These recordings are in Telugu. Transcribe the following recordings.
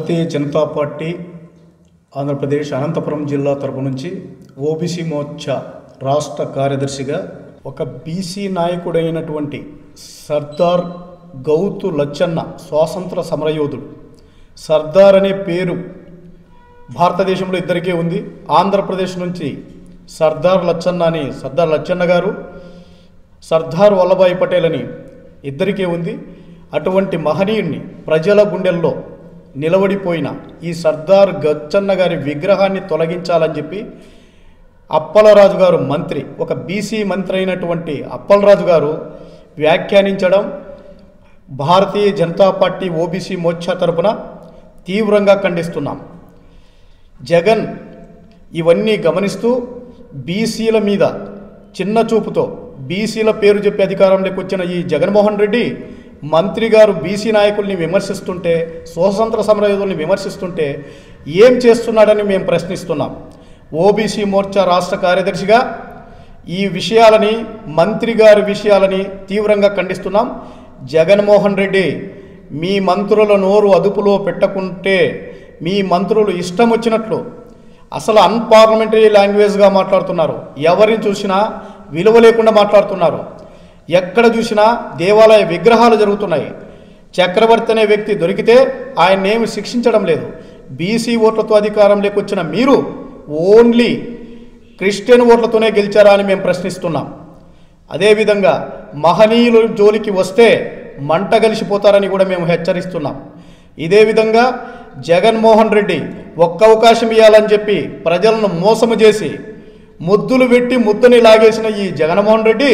భారతీయ జనతా పార్టీ ఆంధ్రప్రదేశ్ అనంతపురం జిల్లా తరపు నుంచి ఓబీసీ మోర్చా రాష్ట్ర కార్యదర్శిగా ఒక బీసీ నాయకుడైనటువంటి సర్దార్ గౌతు లచ్చన్న స్వాతంత్ర సమరయోధుడు సర్దార్ అనే పేరు భారతదేశంలో ఇద్దరికే ఉంది ఆంధ్రప్రదేశ్ నుంచి సర్దార్ లచ్చన్న అని సర్దార్ లచ్చన్న గారు సర్దార్ వల్లభాయ్ పటేల్ అని ఇద్దరికే ఉంది అటువంటి మహనీయుణ్ణి ప్రజల గుండెల్లో నిలబడిపోయిన ఈ సర్దార్ గచ్చన్న గారి విగ్రహాన్ని తొలగించాలని చెప్పి అప్పలరాజు గారు మంత్రి ఒక బీసీ మంత్రి అయినటువంటి అప్పలరాజు గారు వ్యాఖ్యానించడం భారతీయ జనతా పార్టీ ఓబీసీ మోర్చా తరపున తీవ్రంగా ఖండిస్తున్నాం జగన్ ఇవన్నీ గమనిస్తూ బీసీల మీద చిన్న చూపుతో బీసీల పేరు చెప్పి అధికారంలోకి వచ్చిన ఈ జగన్మోహన్ రెడ్డి మంత్రి గారు బీసీ నాయకుల్ని విమర్శిస్తుంటే స్వాతంత్ర సమరయోధుల్ని విమర్శిస్తుంటే ఏం చేస్తున్నాడని మేము ప్రశ్నిస్తున్నాం ఓబీసీ మోర్చా రాష్ట్ర కార్యదర్శిగా ఈ విషయాలని మంత్రి గారి విషయాలని తీవ్రంగా ఖండిస్తున్నాం జగన్మోహన్ రెడ్డి మీ మంత్రుల నోరు అదుపులో పెట్టకుంటే మీ మంత్రులు ఇష్టం వచ్చినట్లు అసలు అన్పార్లమెంటరీ లాంగ్వేజ్గా మాట్లాడుతున్నారు ఎవరిని చూసినా విలువ లేకుండా మాట్లాడుతున్నారు ఎక్కడ చూసినా దేవాలయ విగ్రహాలు జరుగుతున్నాయి చక్రవర్తి అనే వ్యక్తి దొరికితే ఆయన్నేమి శిక్షించడం లేదు బీసీ ఓట్లతో అధికారంలోకి వచ్చిన మీరు ఓన్లీ క్రిస్టియన్ ఓట్లతోనే గెలిచారా అని మేము ప్రశ్నిస్తున్నాం అదేవిధంగా మహనీయుల జోలికి వస్తే మంట కలిసిపోతారని కూడా మేము హెచ్చరిస్తున్నాం ఇదే విధంగా జగన్మోహన్ రెడ్డి ఒక్క అవకాశం ఇవ్వాలని చెప్పి ప్రజలను మోసము చేసి ముద్దులు పెట్టి ముద్దుని లాగేసిన ఈ జగన్మోహన్ రెడ్డి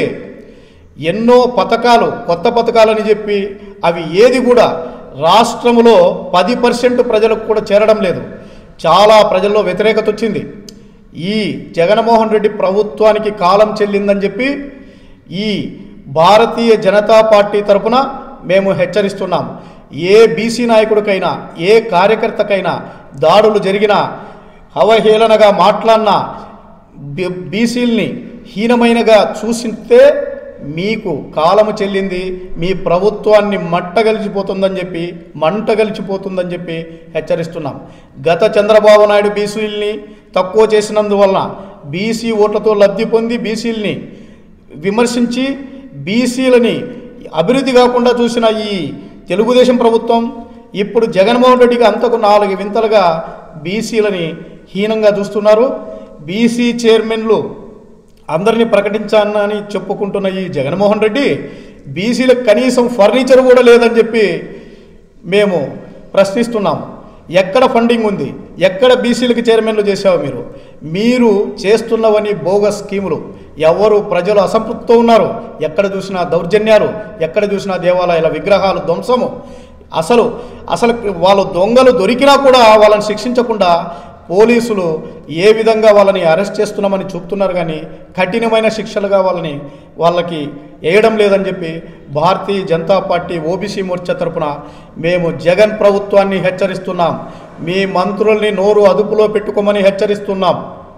ఎన్నో పథకాలు కొత్త పథకాలని చెప్పి అవి ఏది కూడా రాష్ట్రంలో పది పర్సెంట్ ప్రజలకు కూడా చేరడం లేదు చాలా ప్రజల్లో వ్యతిరేకత వచ్చింది ఈ జగన్మోహన్ రెడ్డి ప్రభుత్వానికి కాలం చెల్లిందని చెప్పి ఈ భారతీయ జనతా పార్టీ తరపున మేము హెచ్చరిస్తున్నాం ఏ బీసీ నాయకుడికైనా ఏ కార్యకర్తకైనా దాడులు జరిగినా అవహేళనగా మాట్లాడినా బి- బీసీల్ని హీనమైనగా చూసితే మీకు కాలము చెల్లింది మీ ప్రభుత్వాన్ని మట్టగలిచిపోతుందని చెప్పి మంటగలిచిపోతుందని చెప్పి హెచ్చరిస్తున్నాం గత చంద్రబాబు నాయుడు బీసీల్ని తక్కువ చేసినందువలన బీసీ ఓట్లతో లబ్ధి పొంది బీసీల్ని విమర్శించి బీసీలని అభివృద్ధి కాకుండా చూసిన ఈ తెలుగుదేశం ప్రభుత్వం ఇప్పుడు జగన్మోహన్ రెడ్డికి అంతకు నాలుగు వింతలుగా బీసీలని హీనంగా చూస్తున్నారు బీసీ చైర్మన్లు అందరినీ ప్రకటించానని చెప్పుకుంటున్న ఈ జగన్మోహన్ రెడ్డి బీసీలకు కనీసం ఫర్నిచర్ కూడా లేదని చెప్పి మేము ప్రశ్నిస్తున్నాం ఎక్కడ ఫండింగ్ ఉంది ఎక్కడ బీసీలకు చైర్మన్లు చేశావు మీరు మీరు చేస్తున్నవని బోగస్ స్కీములు ఎవరు ప్రజలు అసంతృప్తితో ఉన్నారు ఎక్కడ చూసినా దౌర్జన్యాలు ఎక్కడ చూసినా దేవాలయాల విగ్రహాలు ధ్వంసము అసలు అసలు వాళ్ళు దొంగలు దొరికినా కూడా వాళ్ళని శిక్షించకుండా పోలీసులు ఏ విధంగా వాళ్ళని అరెస్ట్ చేస్తున్నామని చూపుతున్నారు కానీ కఠినమైన శిక్షలుగా వాళ్ళని వాళ్ళకి వేయడం లేదని చెప్పి భారతీయ జనతా పార్టీ ఓబీసీ మోర్చా తరపున మేము జగన్ ప్రభుత్వాన్ని హెచ్చరిస్తున్నాం మీ మంత్రుల్ని నోరు అదుపులో పెట్టుకోమని హెచ్చరిస్తున్నాం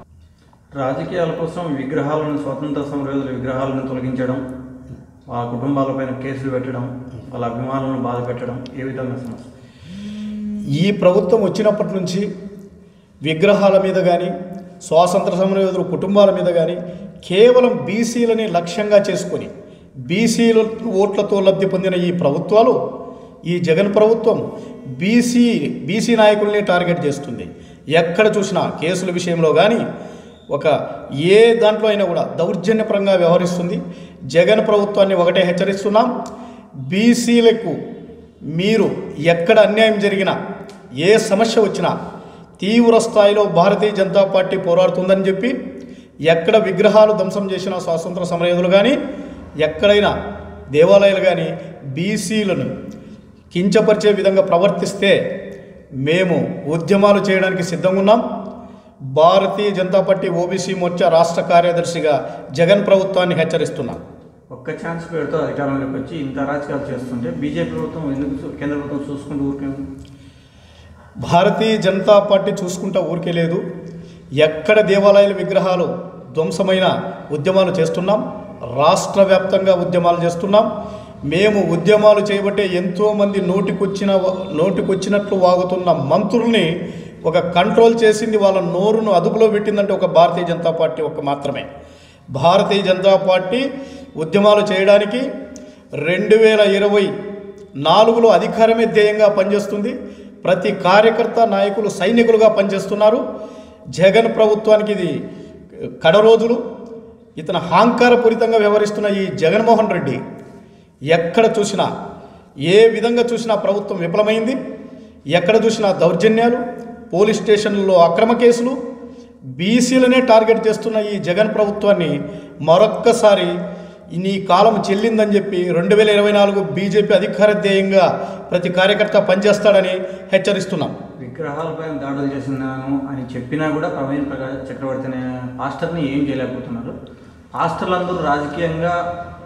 రాజకీయాల కోసం విగ్రహాలను స్వాతంత్ర సమరయోధుల విగ్రహాలను తొలగించడం వాళ్ళ కుటుంబాలపైన కేసులు పెట్టడం వాళ్ళ అభిమానులను బాధ పెట్టడం ఏ విధంగా సమస్య ఈ ప్రభుత్వం వచ్చినప్పటి నుంచి విగ్రహాల మీద కానీ స్వాతంత్ర సమరయోధుల కుటుంబాల మీద కానీ కేవలం బీసీలని లక్ష్యంగా చేసుకొని బీసీల ఓట్లతో లబ్ధి పొందిన ఈ ప్రభుత్వాలు ఈ జగన్ ప్రభుత్వం బీసీ బీసీ నాయకుల్ని టార్గెట్ చేస్తుంది ఎక్కడ చూసినా కేసుల విషయంలో కానీ ఒక ఏ దాంట్లో అయినా కూడా దౌర్జన్యపరంగా వ్యవహరిస్తుంది జగన్ ప్రభుత్వాన్ని ఒకటే హెచ్చరిస్తున్నాం బీసీలకు మీరు ఎక్కడ అన్యాయం జరిగినా ఏ సమస్య వచ్చినా తీవ్ర స్థాయిలో భారతీయ జనతా పార్టీ పోరాడుతుందని చెప్పి ఎక్కడ విగ్రహాలు ధ్వంసం చేసిన స్వాతంత్ర సమరయోధులు కానీ ఎక్కడైనా దేవాలయాలు కానీ బీసీలను కించపరిచే విధంగా ప్రవర్తిస్తే మేము ఉద్యమాలు చేయడానికి సిద్ధంగా ఉన్నాం భారతీయ జనతా పార్టీ ఓబీసీ మోర్చా రాష్ట్ర కార్యదర్శిగా జగన్ ప్రభుత్వాన్ని హెచ్చరిస్తున్నాం ఒక్క ఛాన్స్ పెడుతూ అధికారంలోకి వచ్చి ఇంత అరాచకాలు చేస్తుంటే బీజేపీ ప్రభుత్వం ఎందుకు చూ- కేంద్ర ప్రభుత్వం చూసుకుంటూ ఊరికే ఉంది? భారతీయ జనతా పార్టీ చూసుకుంటా ఊరికే లేదు ఎక్కడ దేవాలయాల విగ్రహాలు ధ్వంసమైన ఉద్యమాలు చేస్తున్నాం రాష్ట్ర వ్యాప్తంగా ఉద్యమాలు చేస్తున్నాం మేము ఉద్యమాలు చేయబట్టే ఎంతోమంది నోటికొచ్చిన నోటికొచ్చినట్లు వాగుతున్న మంత్రుల్ని ఒక కంట్రోల్ చేసింది వాళ్ళ నోరును అదుపులో పెట్టిందంటే ఒక భారతీయ జనతా పార్టీ ఒక మాత్రమే భారతీయ జనతా పార్టీ ఉద్యమాలు చేయడానికి రెండు వేల ఇరవై నాలుగులో అధికారమే ధ్యేయంగా పనిచేస్తుంది ప్రతి కార్యకర్త నాయకులు సైనికులుగా పనిచేస్తున్నారు జగన్ ప్రభుత్వానికి ఇది కడ రోజులు ఇతను అహంకారపూరితంగా వ్యవహరిస్తున్న ఈ జగన్మోహన్ రెడ్డి ఎక్కడ చూసినా ఏ విధంగా చూసినా ప్రభుత్వం విఫలమైంది ఎక్కడ చూసినా దౌర్జన్యాలు పోలీస్ స్టేషన్లలో అక్రమ కేసులు బీసీలనే టార్గెట్ చేస్తున్న ఈ జగన్ ప్రభుత్వాన్ని మరొక్కసారి నీ కాలం చెల్లిందని చెప్పి రెండు వేల ఇరవై నాలుగు బీజేపీ అధికార ధ్యేయంగా ప్రతి కార్యకర్త పనిచేస్తాడని హెచ్చరిస్తున్నాం విగ్రహాలపైన దాడులు చేసినాను అని చెప్పినా కూడా ప్రవీణ్ ప్రకాష్ చక్రవర్తి అనే పాస్టర్ని ఏం చేయలేకపోతున్నారు పాస్టర్లందరూ రాజకీయంగా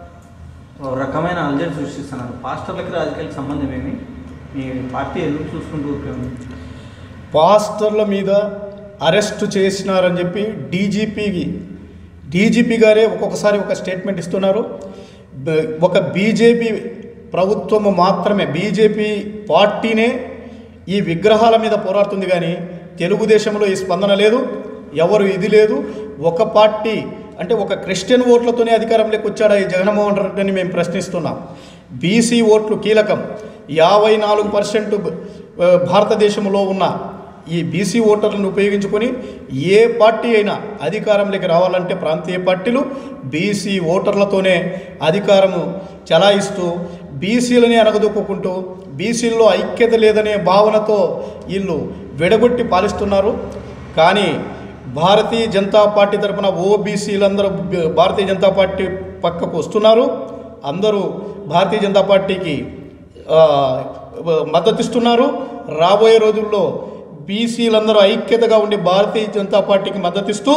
ఒక రకమైన అలజడి సృష్టిస్తున్నారు పాస్టర్లకి రాజకీయాలకు సంబంధం ఏమి మీ పార్టీ ఎందుకు చూసుకుంటూ ఊరుకుంది? పాస్టర్ల మీద అరెస్ట్ చేసినారని చెప్పి డీజీపీకి డీజీపీ గారే ఒక్కొక్కసారి ఒక స్టేట్మెంట్ ఇస్తున్నారు బ- ఒక బీజేపీ ప్రభుత్వము మాత్రమే బీజేపీ పార్టీనే ఈ విగ్రహాల మీద పోరాడుతుంది కానీ తెలుగుదేశంలో ఈ స్పందన లేదు ఎవరు ఇది లేదు ఒక పార్టీ అంటే ఒక క్రిస్టియన్ ఓట్లతోనే అధికారంలోకి వచ్చాడా ఈ జగన్మోహన్ రెడ్డి అని మేము ప్రశ్నిస్తున్నాం బీసీ ఓట్లు కీలకం యాభై నాలుగు పర్సెంట్ భారతదేశంలో ఉన్న ఈ బీసీ ఓటర్లను ఉపయోగించుకొని ఏ పార్టీ అయినా అధికారంలోకి రావాలంటే ప్రాంతీయ పార్టీలు బీసీ ఓటర్లతోనే అధికారము చలాయిస్తూ బీసీలని అనగదొక్కుంటూ బీసీల్లో ఐక్యత లేదనే భావనతో వీళ్ళు విడగొట్టి పాలిస్తున్నారు కానీ భారతీయ జనతా పార్టీ తరపున ఓబీసీలందరూ బ- భారతీయ జనతా పార్టీ పక్కకు వస్తున్నారు అందరూ భారతీయ జనతా పార్టీకి ఆ, మద్దతిస్తున్నారు రాబోయే రోజుల్లో బీసీలందరూ ఐక్యతగా ఉండి భారతీయ జనతా పార్టీకి మద్దతిస్తూ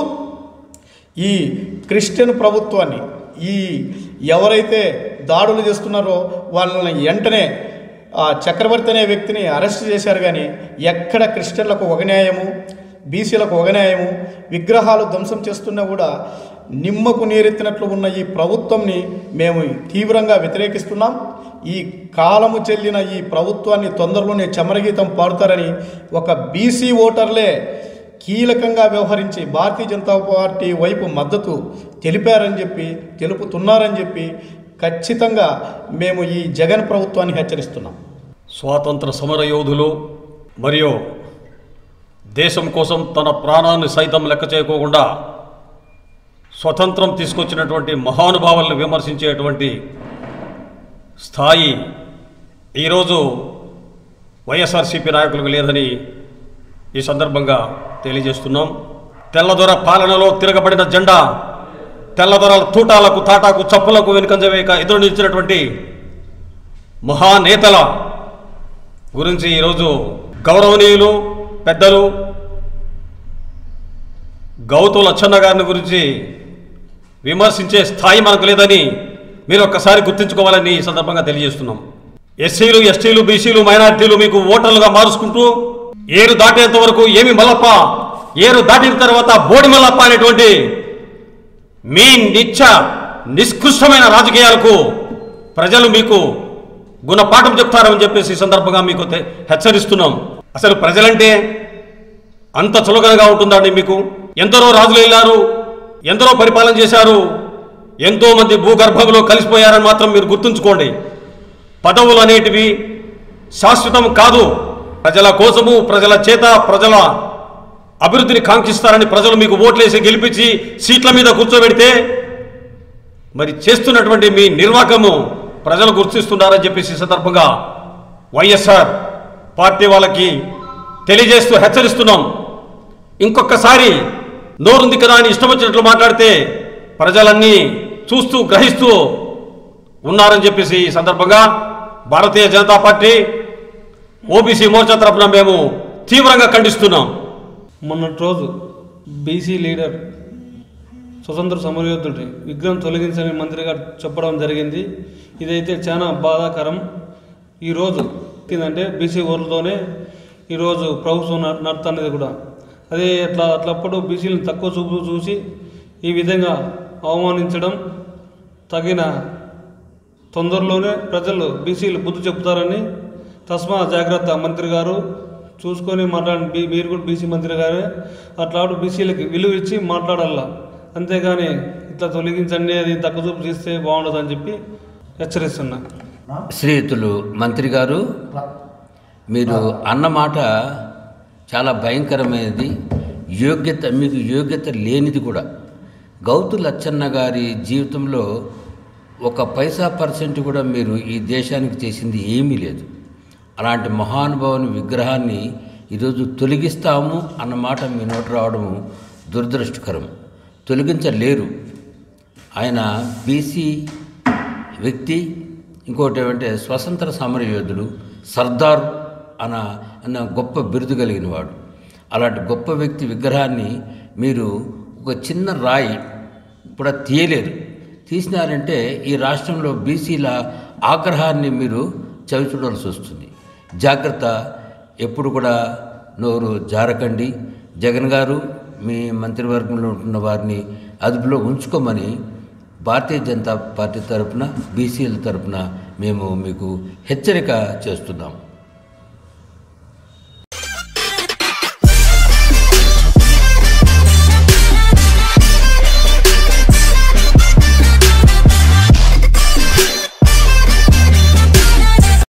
ఈ క్రిస్టియన్ ప్రభుత్వాన్ని ఈ ఎవరైతే దాడులు చేస్తున్నారో వాళ్ళని వెంటనే ఆ చక్రవర్తి అనే వ్యక్తిని అరెస్ట్ చేశారు కానీ ఎక్కడ క్రిస్టియన్లకు ఒక న్యాయము బీసీలకు ఒక న్యాయము విగ్రహాలు ధ్వంసం చేస్తున్నా కూడా నిమ్మకు నీరెత్తినట్లు ఉన్న ఈ ప్రభుత్వంని మేము తీవ్రంగా వ్యతిరేకిస్తున్నాం ఈ కాలము చెల్లిన ఈ ప్రభుత్వాన్ని తొందరలోనే చమరగీతం పాడుతారని ఒక బీసీ ఓటర్లే కీలకంగా వ్యవహరించి భారతీయ జనతా పార్టీ వైపు మద్దతు తెలిపారని చెప్పి తెలుపుతున్నారని చెప్పి ఖచ్చితంగా మేము ఈ జగన్ ప్రభుత్వాన్ని హెచ్చరిస్తున్నాం స్వాతంత్ర సమరయోధులు మరియు దేశం కోసం తన ప్రాణాన్ని సైతం లెక్క చేయకోకుండా స్వతంత్రం తీసుకొచ్చినటువంటి మహానుభావులను విమర్శించేటువంటి స్థాయి ఈరోజు వైఎస్ఆర్సీపీ నాయకులకు లేదని ఈ సందర్భంగా తెలియజేస్తున్నాం తెల్లదొర పాలనలో తిరగబడిన జెండా తెల్లదొరల తూటాలకు తాటాకు చప్పులకు వెనుకంజ వేయక ఎదురు నిలిచినటువంటి మహానేతల గురించి ఈరోజు గౌరవనీయులు పెద్దలు గౌతు లచ్చన్న గారిని గురించి విమర్శించే స్థాయి మనకు లేదని మీరు ఒక్కసారి గుర్తుంచుకోవాలని ఈ సందర్భంగా తెలియజేస్తున్నాం ఎస్సీలు ఎస్టీలు బీసీలు మైనార్టీలు మీకు ఓటర్లుగా మారుచుకుంటూ ఏరు దాటేంత వరకు ఏమి మల్లప్ప ఏరు దాటిన తర్వాత బోడి మల్లప్ప అనేటువంటి మీ నిత్య నిష్కృష్టమైన రాజకీయాలకు ప్రజలు మీకు గుణపాఠం చెప్తారని చెప్పేసి ఈ సందర్భంగా మీకు తె- హెచ్చరిస్తున్నాం అసలు ప్రజలంటే అంత చులకనగా ఉంటుందండి మీకు ఎందరో రాజులు వెళ్ళారు ఎందరో పరిపాలన చేశారు ఎంతో మంది భూగర్భంలో కలిసిపోయారని మాత్రం మీరు గుర్తుంచుకోండి పదవులు అనేటివి శాశ్వతం కాదు ప్రజల కోసము ప్రజల చేత ప్రజల అభివృద్ధిని కాంక్షిస్తారని ప్రజలు మీకు ఓట్లేసి గెలిపించి సీట్ల మీద కూర్చోబెడితే మరి చేస్తున్నటువంటి మీ నిర్వాహకము ప్రజలు గుర్తిస్తున్నారని చెప్పేసి ఈ సందర్భంగా వైఎస్ఆర్ పార్టీ వాళ్ళకి తెలియజేస్తూ హెచ్చరిస్తున్నాం ఇంకొకసారి నోరుంది కదా అని ఇష్టం వచ్చినట్లు మాట్లాడితే ప్రజలన్నీ చూస్తూ గ్రహిస్తూ ఉన్నారని చెప్పేసి ఈ సందర్భంగా భారతీయ జనతా పార్టీ ఓబీసీ మోర్చా తరఫున మేము తీవ్రంగా ఖండిస్తున్నాం మొన్నటి రోజు బీసీ లీడర్ స్వతంత్ర సమరయోధుడి విగ్రహం తొలగించని మంత్రి గారు చెప్పడం జరిగింది ఇదైతే చాలా బాధాకరం ఈరోజు ఏంటంటే బీసీ ఓట్లతోనే ఈరోజు ప్రభుత్వం న- నడుతున్నది కూడా అదే అట్లా అట్లప్పుడు బీసీలను తక్కువ చూపు చూసి ఈ విధంగా అవమానించడం తగిన తొందరలోనే ప్రజలు బీసీలు బుద్ధి చెప్తారని తస్మా జాగ్రత్త మంత్రి గారు చూసుకొని మాట్లాడండి బీ- మీరు కూడా బీసీ మంత్రి గారే అట్లా బీసీలకి విలువ ఇచ్చి మాట్లాడాల అంతేగాని ఇట్లా తొలగించండి అది తక్కువ చూపు తీస్తే బాగుండదని చెప్పి హెచ్చరిస్తున్నా శ్రీయుతులు మంత్రి గారు మీరు అన్న మాట చాలా భయంకరమైనది యోగ్యత మీకు యోగ్యత లేనిది కూడా గౌతు లచ్చన్న గారి జీవితంలో ఒక పైసా పర్సెంట్ కూడా మీరు ఈ దేశానికి చేసింది ఏమీ లేదు అలాంటి మహానుభావుని విగ్రహాన్ని ఈరోజు తొలగిస్తాము అన్న మాట మీ నోట రావడం దురదృష్టకరం తొలగించలేరు ఆయన బీసీ వ్యక్తి ఇంకోటి ఏమంటే స్వతంత్ర సమర యోధుడు సర్దార్ అన్న అన్న గొప్ప బిరుదు కలిగిన వాడు అలాంటి గొప్ప వ్యక్తి విగ్రహాన్ని మీరు ఒక చిన్న రాయి కూడా తీయలేరు తీసినారంటే ఈ రాష్ట్రంలో బీసీల ఆగ్రహాన్ని మీరు చవిచూడాల్సి వస్తుంది జాగ్రత్త ఎప్పుడు కూడా నోరు జారకండి జగన్ గారు మీ మంత్రివర్గంలో ఉంటున్న వారిని అదుపులో ఉంచుకోమని భారతీయ జనతా పార్టీ తరపున బీసీల తరపున మేము మీకు హెచ్చరిక చేస్తున్నాం